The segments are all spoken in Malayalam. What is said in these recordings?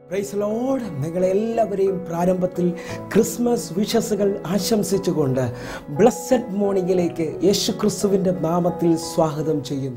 പ്രൈസ് ലോഡ് നിങ്ങളെല്ലാവരെയും പ്രാരംഭത്തിൽ ക്രിസ്മസ് വിഷസുകൾ ആശംസിച്ചുകൊണ്ട് ബ്ലസ്സഡ് മോർണിംഗിലേക്ക് യേശു ക്രിസ്തുവിൻ്റെ നാമത്തിൽ സ്വാഗതം ചെയ്യുന്നു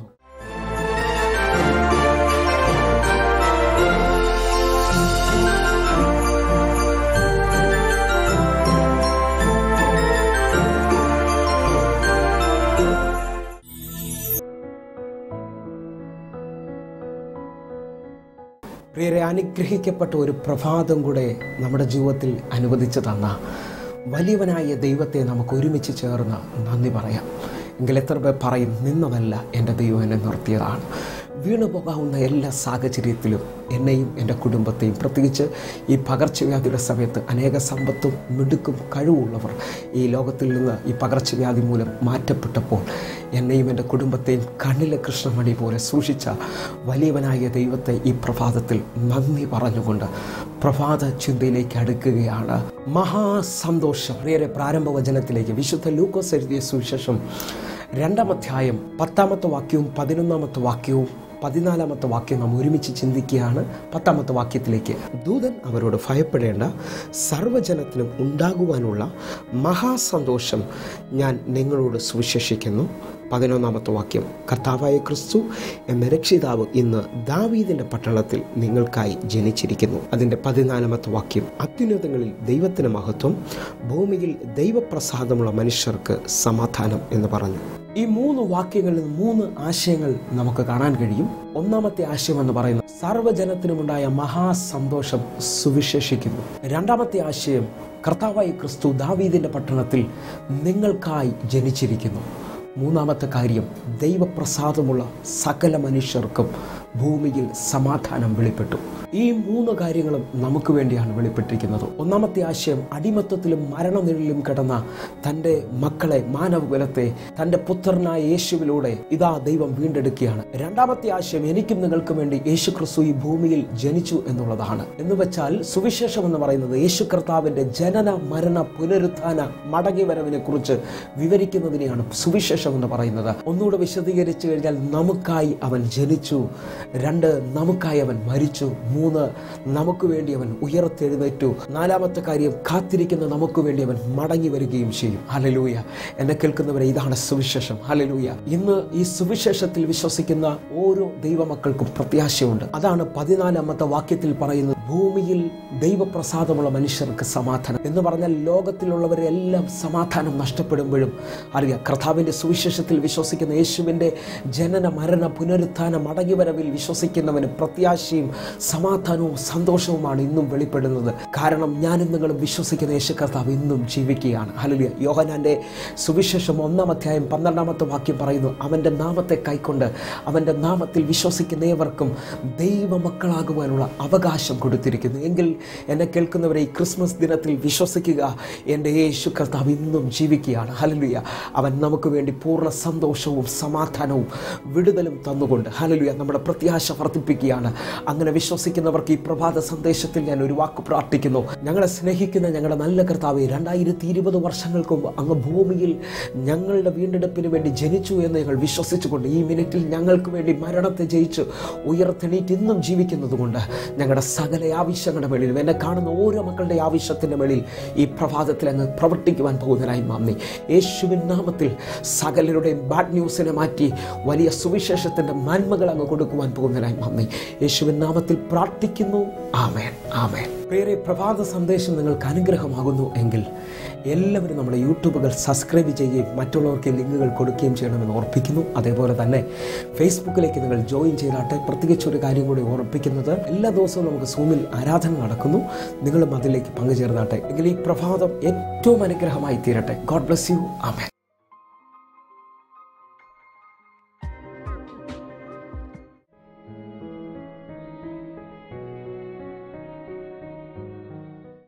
പ്രിയരെ അനുഗ്രഹിക്കപ്പെട്ട ഒരു പ്രഭാതം കൂടെ നമ്മുടെ ജീവിതത്തിൽ അനുവദിച്ചു തന്ന വലിയവനായ ദൈവത്തെ നമുക്ക് ഒരുമിച്ച് ചേർന്ന് നന്ദി പറയാം എങ്കിൽ എത്ര പേർ പറയും നിന്നതല്ല എൻ്റെ ദൈവം എന്നെ നിർത്തിയതാണ് വീണു പോകാവുന്ന എല്ലാ സാഹചര്യത്തിലും എന്നെയും എൻ്റെ കുടുംബത്തെയും പ്രത്യേകിച്ച് ഈ പകർച്ചവ്യാധിയുടെ സമയത്ത് അനേക സമ്പത്തും മിടുക്കും കഴിവുള്ളവർ ഈ ലോകത്തിൽ നിന്ന് ഈ പകർച്ചവ്യാധി മൂലം മാറ്റപ്പെട്ടപ്പോൾ എന്നെയും എൻ്റെ കുടുംബത്തെയും കണ്ണിലെ കൃഷ്ണമണി പോലെ സൂക്ഷിച്ച വലിയവനായ ദൈവത്തെ ഈ പ്രഭാതത്തിൽ നന്ദി പറഞ്ഞുകൊണ്ട് പ്രഭാത ചിന്തയിലേക്ക് അടുക്കുകയാണ് മഹാസന്തോഷം പ്രിയരെ പ്രാരംഭ വചനത്തിലേക്ക് വിശുദ്ധ ലൂക്കോസ് എഴുതിയ സുവിശേഷം രണ്ടാം അധ്യായം പത്താമത്തെ വാക്യവും പതിനൊന്നാമത്തെ വാക്യവും പതിനാലാമത്തെ വാക്യം നാം ഒരുമിച്ച് ചിന്തിക്കുകയാണ് പത്താമത്തെ വാക്യത്തിലേക്ക് ദൂതൻ അവരോട് ഭയപ്പെടേണ്ട സർവ്വജനത്തിനും ഉണ്ടാകുവാനുള്ള മഹാസന്തോഷം ഞാൻ നിങ്ങളോട് സുവിശേഷിക്കുന്നു പതിനൊന്നാമത്തെ വാക്യം കർത്താവായ ക്രിസ്തു എന്ന രക്ഷിതാവ് ഇന്ന് ദാവീദിന്റെ പട്ടണത്തിൽ നിങ്ങൾക്കായി ജനിച്ചിരിക്കുന്നു അതിൻ്റെ പതിനാലാമത്തെ വാക്യം അത്യുന്നതങ്ങളിൽ ദൈവത്തിന് മഹത്വം ഭൂമിയിൽ ദൈവപ്രസാദമുള്ള മനുഷ്യർക്ക് സമാധാനം എന്ന് പറഞ്ഞു ഈ മൂന്ന് വാക്യങ്ങളിൽ നിന്ന് മൂന്ന് ആശയങ്ങൾ നമുക്ക് കാണാൻ കഴിയും ഒന്നാമത്തെ ആശയം എന്ന് പറയുന്നത് സർവ്വജനത്തിനുമുണ്ടായ മഹാസന്തോഷം സുവിശേഷിക്കുന്നു രണ്ടാമത്തെ ആശയം കർത്താവായി ക്രിസ്തു ദാവീദിന്റെ പട്ടണത്തിൽ നിങ്ങൾക്കായി ജനിച്ചിരിക്കുന്നു മൂന്നാമത്തെ കാര്യം ദൈവപ്രസാദമുള്ള സകല മനുഷ്യർക്കും ഭൂമിയിൽ സമാധാനം വെളിപ്പെട്ടു ഈ മൂന്ന് കാര്യങ്ങളും നമുക്ക് വേണ്ടിയാണ് വെളിപ്പെട്ടിരിക്കുന്നത് ഒന്നാമത്തെ ആശയം അടിമത്വത്തിലും മരണനിഴലിലും കിടന്ന തൻ്റെ മക്കളെ മാനവകുലത്തെ തൻ്റെ പുത്രനായ യേശുവിലൂടെ ഇതാ ദൈവം വീണ്ടെടുക്കുകയാണ് രണ്ടാമത്തെ ആശയം എനിക്കും നിങ്ങൾക്കും വേണ്ടി യേശു ക്രിസ്തു ഈ ഭൂമിയിൽ ജനിച്ചു എന്നുള്ളതാണ് എന്ന് വെച്ചാൽ സുവിശേഷം എന്ന് പറയുന്നത് യേശു കർത്താവിൻ്റെ ജനന മരണ പുനരുത്ഥാന മടങ്ങി വരവിനെ കുറിച്ച് വിവരിക്കുന്നതിനെയാണ് സുവിശേഷം എന്ന് പറയുന്നത് ഒന്നുകൂടെ വിശദീകരിച്ചു കഴിഞ്ഞാൽ നമുക്കായി അവൻ ജനിച്ചു രണ്ട് നമുക്കായി അവൻ മരിച്ചു മൂന്ന് നമുക്ക് വേണ്ടി അവൻ ഉയർത്തെഴുന്നേറ്റു നാലാമത്തെ കാര്യം കാത്തിരിക്കുന്ന നമുക്ക് വേണ്ടി അവൻ മടങ്ങി വരികയും ചെയ്യും ഹലലൂയ എന്നെ കേൾക്കുന്നവരെ ഇതാണ് സുവിശേഷം ഹലലൂയ ഇന്ന് ഈ സുവിശേഷത്തിൽ വിശ്വസിക്കുന്ന ഓരോ ദൈവമക്കൾക്കും പ്രത്യാശയുണ്ട് അതാണ് പതിനാലാമത്തെ വാക്യത്തിൽ പറയുന്നത് ഭൂമിയിൽ ദൈവപ്രസാദമുള്ള മനുഷ്യർക്ക് സമാധാനം എന്ന് പറഞ്ഞാൽ ലോകത്തിലുള്ളവരെല്ലാം സമാധാനം നഷ്ടപ്പെടുമ്പോഴും അറിയാം കർത്താവിൻ്റെ സുവിശേഷത്തിൽ വിശ്വസിക്കുന്ന യേശുവിൻ്റെ ജനന മരണ പുനരുത്ഥാന മടങ്ങിവരവിൽ വിശ്വസിക്കുന്നവന് പ്രത്യാശയും സമാധാനവും സന്തോഷവുമാണ് ഇന്നും വെളിപ്പെടുന്നത് കാരണം ഞാനും നിങ്ങളും വിശ്വസിക്കുന്ന യേശു കർത്താവ് ഇന്നും ജീവിക്കുകയാണ് ഹലിയ യോഹനാൻ്റെ സുവിശേഷം ഒന്നാം അധ്യായം പന്ത്രണ്ടാമത്തെ വാക്യം പറയുന്നു അവൻ്റെ നാമത്തെ കൈക്കൊണ്ട് അവൻ്റെ നാമത്തിൽ വിശ്വസിക്കുന്ന ഏവർക്കും ദൈവമക്കളാകുവാനുള്ള അവകാശം കൊടുത്തിരിക്കുന്നു എങ്കിൽ എന്നെ കേൾക്കുന്നവരെ ഈ ക്രിസ്മസ് ദിനത്തിൽ വിശ്വസിക്കുക എൻ്റെ യേശു കർത്താവ് ഇന്നും ജീവിക്കുകയാണ് ഹലലുയ അവൻ നമുക്ക് വേണ്ടി പൂർണ്ണ സന്തോഷവും സമാധാനവും വിടുതലും തന്നുകൊണ്ട് ഹലലുയ നമ്മുടെ പ്രത്യാശ വർദ്ധിപ്പിക്കുകയാണ് അങ്ങനെ വിശ്വസിക്കുന്നവർക്ക് ഈ പ്രഭാത സന്ദേശത്തിൽ ഞാൻ ഒരു വാക്ക് പ്രാർത്ഥിക്കുന്നു ഞങ്ങളെ സ്നേഹിക്കുന്ന ഞങ്ങളുടെ നല്ല കർത്താവ് രണ്ടായിരത്തി ഇരുപത് വർഷങ്ങൾക്ക് മുമ്പ് അങ്ങ് ഭൂമിയിൽ ഞങ്ങളുടെ വീണ്ടെടുപ്പിന് വേണ്ടി ജനിച്ചു എന്ന് ഞങ്ങൾ വിശ്വസിച്ചുകൊണ്ട് ഈ മിനിറ്റിൽ ഞങ്ങൾക്ക് വേണ്ടി മരണത്തെ ജയിച്ച് ഉയർത്തെണീറ്റ് ഇന്നും ജീവിക്കുന്നത് കൊണ്ട് ഞങ്ങളുടെ സകല ആവശ്യങ്ങളുടെ മേളിലും എന്നെ കാണുന്ന ഓരോ മക്കളുടെ ആവശ്യത്തിൻ്റെ മേളിൽ ഈ പ്രഭാതത്തിൽ അങ്ങ് പ്രവർത്തിക്കുവാൻ പോകുന്നതിനായി മാന്നി യേശുവിൻ നാമത്തിൽ സകലരുടെയും ബാഡ് ന്യൂസിനെ മാറ്റി വലിയ സുവിശേഷത്തിൻ്റെ നന്മകൾ അങ്ങ് കൊടുക്കുവാൻ പോകുന്നതിനായി മാന്നി യേശുവിൻ നാമത്തിൽ പ്രാർത്ഥിക്കുന്നു ആമേൻ ആമേൻ പേരെ പ്രഭാത സന്ദേശം നിങ്ങൾക്ക് അനുഗ്രഹമാകുന്നു എങ്കിൽ എല്ലാവരും നമ്മുടെ യൂട്യൂബുകൾ സബ്സ്ക്രൈബ് ചെയ്യുകയും മറ്റുള്ളവർക്ക് ലിങ്കുകൾ കൊടുക്കുകയും ചെയ്യണമെന്ന് ഓർപ്പിക്കുന്നു അതേപോലെ തന്നെ ഫേസ്ബുക്കിലേക്ക് നിങ്ങൾ ജോയിൻ ചെയ്താട്ടെ പ്രത്യേകിച്ച് ഒരു കാര്യം കൂടി ഓർപ്പിക്കുന്നത് എല്ലാ ദിവസവും നമുക്ക് സൂമിൽ ആരാധന നടക്കുന്നു നിങ്ങളും അതിലേക്ക് പങ്കുചേർന്നാട്ടെ എങ്കിൽ ഈ പ്രഭാതം ഏറ്റവും അനുഗ്രഹമായി തീരട്ടെ ഗോഡ് ബ്ലസ് യു ആമേൻ